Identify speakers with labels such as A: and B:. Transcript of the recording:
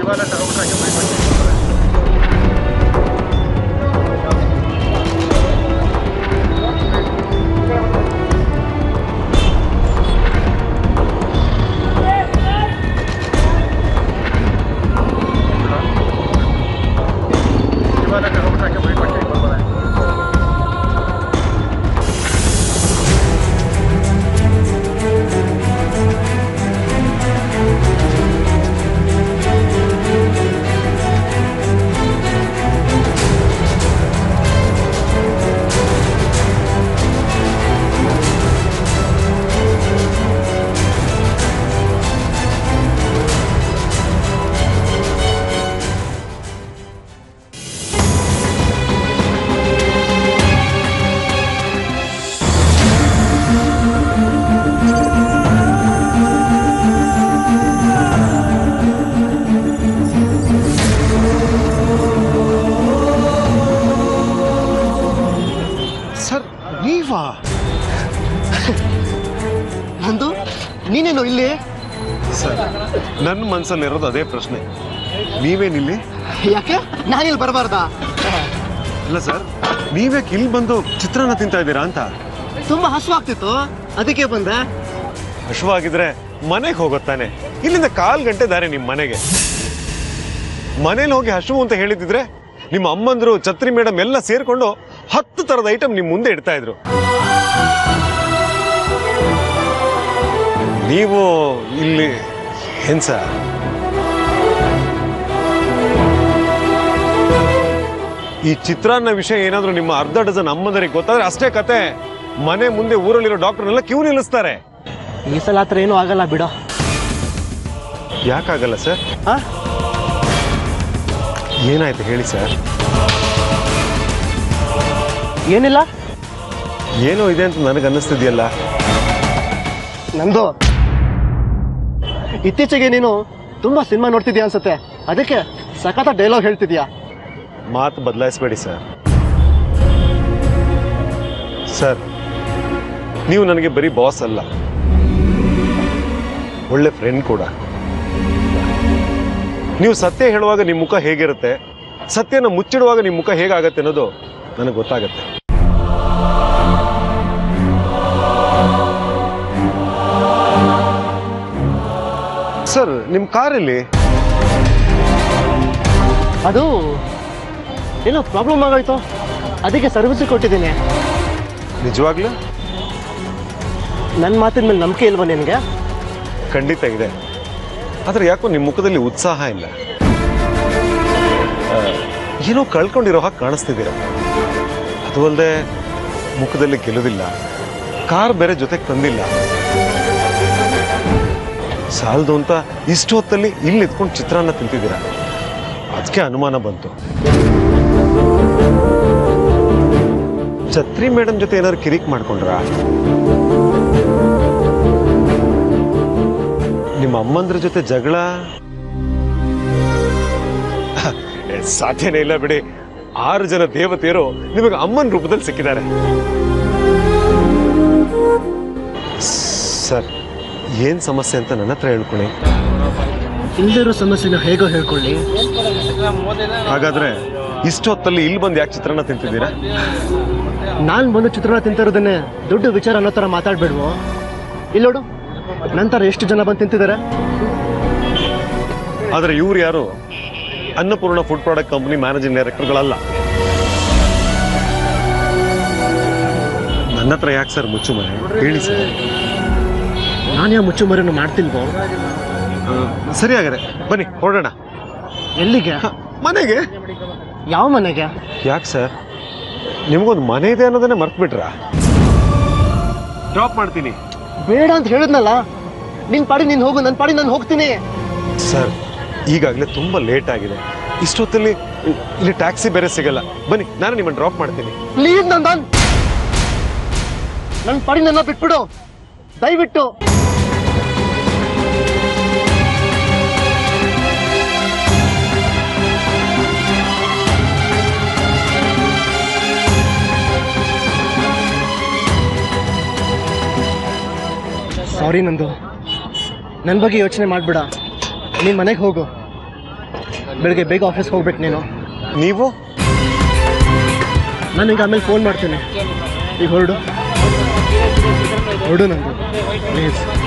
A: sir ನೀವಾ
B: ನಂದು ನೀನೇನು ಇಲ್ಲಿ
A: ಸರ್ ನನ್ನ ಮನಸ್ಸಲ್ಲಿರೋದು ಅದೇ ಪ್ರಶ್ನೆ ನೀವೇನಿಲ್ಲಿ
B: ಯಾಕೆ ನಾನಿಲ್ಲಿ ಬರಬಾರ್ದಾ
A: ಅಲ್ಲ ಸರ್ ನೀವೇ ಇಲ್ಲಿ ಬಂದು ಚಿತ್ರಾನ್ನ ತಿಂತಾ ಇದ್ದೀರಾ ಅಂತ
B: ತುಂಬಾ ಹಸುವಾಗ್ತಿತ್ತು ಅದಕ್ಕೆ ಬಂದೆ
A: ಹಶುವಾಗಿದ್ರೆ ಮನೆಗೆ ಹೋಗುತ್ತಾನೆ ಇಲ್ಲಿಂದ ಕಾಲ್ ಗಂಟೆ ದಾರಿ ನಿಮ್ಮ ಮನೆಗೆ ಮನೇಲಿ ಹೋಗಿ ಹಶು ಅಂತ ಹೇಳಿದಿದ್ರೆ ನಿಮ್ಮ ಅಮ್ಮಂದ್ರು ಛತ್ರಿ ಮೇಡಮ್ ಎಲ್ಲ ಸೇರ್ಕೊಂಡು ಹತ್ತು ತರದ ಐಟಮ್ ನಿಮ್ ಮುಂದೆ ಇಡ್ತಾ ಇದ್ರು ನೀವು ಇಲ್ಲಿ ಏನ್ ಸರ್ ಈ ಚಿತ್ರಾನ್ನ ವಿಷಯ ಏನಾದ್ರೂ ನಿಮ್ಮ ಅರ್ಧ ಡಜನ್ ಅಮ್ಮಂದರಿಗೆ ಗೊತ್ತಾದ್ರೆ ಅಷ್ಟೇ ಕತೆ ಮನೆ ಮುಂದೆ ಊರಲ್ಲಿರೋ ಡಾಕ್ಟರ್ನೆಲ್ಲ ಕ್ಯೂ ನಿಲ್ಲಿಸ್ತಾರೆ
B: ಈ ಸಲ ಹತ್ರ ಏನೂ ಆಗಲ್ಲ ಬಿಡೋ
A: ಯಾಕಾಗಲ್ಲ ಸರ್
B: ಹಾ
A: ಏನಾಯ್ತು ಹೇಳಿ ಸರ್
B: ಏನಿಲ್ಲ
A: ಏನೋ ಇದೆ ಅಂತ ನನಗೆ ಅನ್ನಿಸ್ತಿದೆಯಲ್ಲ
B: ನಂದು ಇತ್ತೀಚೆಗೆ ನೀನು ತುಂಬಾ ಸಿನಿಮಾ ನೋಡ್ತಿದ್ಯಾ ಅನ್ಸುತ್ತೆ ಅದಕ್ಕೆ ಸಖತ ಡೈಲಾಗ್ ಹೇಳ್ತಿದ್ಯಾ
A: ಮಾತು ಬದಲಾಯಿಸಬೇಡಿ ಸರ್ ಸರ್ ನೀವು ನನಗೆ ಬರೀ ಬಾಸ್ ಅಲ್ಲ ಒಳ್ಳೆ ಫ್ರೆಂಡ್ ಕೂಡ ನೀವು ಸತ್ಯ ಹೇಳುವಾಗ ನಿಮ್ಮ ಮುಖ ಹೇಗಿರುತ್ತೆ ಸತ್ಯನ ಮುಚ್ಚಿಡುವಾಗ ನಿಮ್ಮ ಮುಖ ಹೇಗಾಗತ್ತೆ ಅನ್ನೋದು ನನಗೆ ಗೊತ್ತಾಗತ್ತೆ ಸರ್ ನಿಮ್ಮ ಕಾರಲ್ಲಿ
B: ಅದು ಏನೋ ಪ್ರಾಬ್ಲಮ್ ಆಗೋಯ್ತು ಅದಕ್ಕೆ ಸರ್ವಿಸ್ ಕೊಟ್ಟಿದ್ದೀನಿ
A: ನಿಜವಾಗ್ಲೂ
B: ನನ್ನ ಮಾತಿನ ಮೇಲೆ ನಂಬಿಕೆ ಇಲ್ವಾ ನಿನಗೆ
A: ಖಂಡಿತ ಇದೆ ಆದ್ರೆ ಯಾಕೋ ನಿಮ್ಮ ಮುಖದಲ್ಲಿ ಉತ್ಸಾಹ ಇಲ್ಲ ಆ, ಏನೋ ಕಳ್ಕೊಂಡಿರೋ ಹಾಗೆ ಕಾಣಿಸ್ತಿದ್ದೀರ ಅದು ಅಲ್ಲದೆ ಮುಖದಲ್ಲಿ ಗೆಲುವಿಲ್ಲ ಕಾರ್ ಬೇರೆ ಜೊತೆಗೆ ತಂದಿಲ್ಲ ಸಾಲದು ಅಂತ ಇಷ್ಟು ಹೊತ್ತಲ್ಲಿ ಇಲ್ಲಿ ನಿಂತ್ಕೊಂಡು ಚಿತ್ರಾನ್ನ ತಿಂತಿದ್ದೀರ ಅದಕ್ಕೆ ಅನುಮಾನ ಬಂತು ಛತ್ರಿ ಮೇಡಮ್ ಜೊತೆ ಏನಾದ್ರು ಕಿರಿಕ್ ಮಾಡ್ಕೊಂಡ್ರಾ ನಿಮ್ಮ ಅಮ್ಮಂದ್ರ ಜೊತೆ ಜಗಳ ಏ, ಸಾಧ್ಯನೇ ಇಲ್ಲ ಬಿಡಿ ಆರು ಜನ ದೇವತೆಯರು ನಿಮಗೆ ಅಮ್ಮನ ರೂಪದಲ್ಲಿ ಸಿಕ್ಕಿದ್ದಾರೆ ಸರ್ ಏನ್ ಸಮಸ್ಯೆ ಅಂತ ನನ್ನ ಹತ್ರ ಹೇಳ್ಕೊಳ್ಳಿ
B: ಇಲ್ದಿರೋ ಸಮಸ್ಯೆನ ಹೇಗೋ ಹೇಳ್ಕೊಳ್ಳಿ
A: ಹಾಗಾದ್ರೆ ಇಷ್ಟೊತ್ತಲ್ಲಿ ಇಲ್ಲಿ ಬಂದು ಯಾಕೆ ಚಿತ್ರಾನ್ನ ತಿಂತಿದ್ದೀರಾ
B: ನಾನು ಬಂದು ಚಿತ್ರಾನ್ನ ತಿಂತಾ ಇರೋದನ್ನೇ ದೊಡ್ಡ ವಿಚಾರ ಅನ್ನೋ ಥರ ಮಾತಾಡ್ಬೇಡ್ವು ಇಲ್ಲೋಡು ನಂತರ ಎಷ್ಟು ಜನ ಬಂದು ತಿಂತಿದ್ದಾರೆ
A: ಆದ್ರೆ ಇವ್ರು ಯಾರು Annapoorna food product company managing ಡೈರೆಕ್ಟರ್ಗಳಲ್ಲ ನನ್ನ ಹತ್ರ ಯಾಕೆ ಸರ್ ಮುಚ್ಚು ಮನೆ ಹೇಳಿ ಸರ್
B: ನಾನು ಯಾವ ಮುಚ್ಚುಮರಿಯನ್ನು ಮಾಡ್ತಿಲ್ವೋ
A: ಸರಿ ಹಾಗಾದ್ರೆ ಬನ್ನಿ ಹೊರಡೋಣ
B: ಎಲ್ಲಿಗೆ
A: ಮನೆಗೆ
B: ಯಾವ ಮನೆಗೆ
A: ಯಾಕೆ ಸರ್ ನಿಮಗೊಂದು ಮನೆ ಇದೆ ಅನ್ನೋದನ್ನೇ ಮರ್ತ್ಬಿಟ್ರ ಡ್ರಾಪ್ ಮಾಡ್ತೀನಿ
B: ಬೇಡ ಅಂತ ಹೇಳಿದ್ನಲ್ಲ ನಿನ್ ಪಾಡಿ ನೀನ್ ಹೋಗು ನನ್ನ ಪಾಡಿ ನಾನು ಹೋಗ್ತೀನಿ
A: ಸರ್ ಈಗಾಗಲೇ ತುಂಬಾ ಲೇಟ್ ಆಗಿದೆ ಇಷ್ಟೊತ್ತಲ್ಲಿ ಇಲ್ಲಿ ಟ್ಯಾಕ್ಸಿ ಬೇರೆ ಸಿಗಲ್ಲ ಬನ್ನಿ ನಾನು ನಿಮ್ಮನ್ನು ಡ್ರಾಪ್ ಮಾಡ್ತೀನಿ
B: ಪ್ಲೀಸ್ ನಂದನ್ ನನ್ನ ಪಾಡಿ ನನ್ನ ಬಿಟ್ಬಿಡು ದಯವಿಟ್ಟು ಸಾರಿ ನಂದು ನನ್ನ ಬಗ್ಗೆ ಯೋಚನೆ ಮಾಡ್ಬೇಡ ನೀನ್ ಮನೆಗೆ ಹೋಗು ಬೆಳಿಗ್ಗೆ ಬೇಗ ಆಫೀಸ್ಗೆ ಹೋಗ್ಬೇಕು ನೀನು
A: ನೀವು
B: ನಾನು ಈಗ ಆಮೇಲೆ ಫೋನ್ ಮಾಡ್ತೀನಿ ಈಗ ಹೊರಡು ಹೊರಡು ನಂದು ಪ್ಲೀಸ್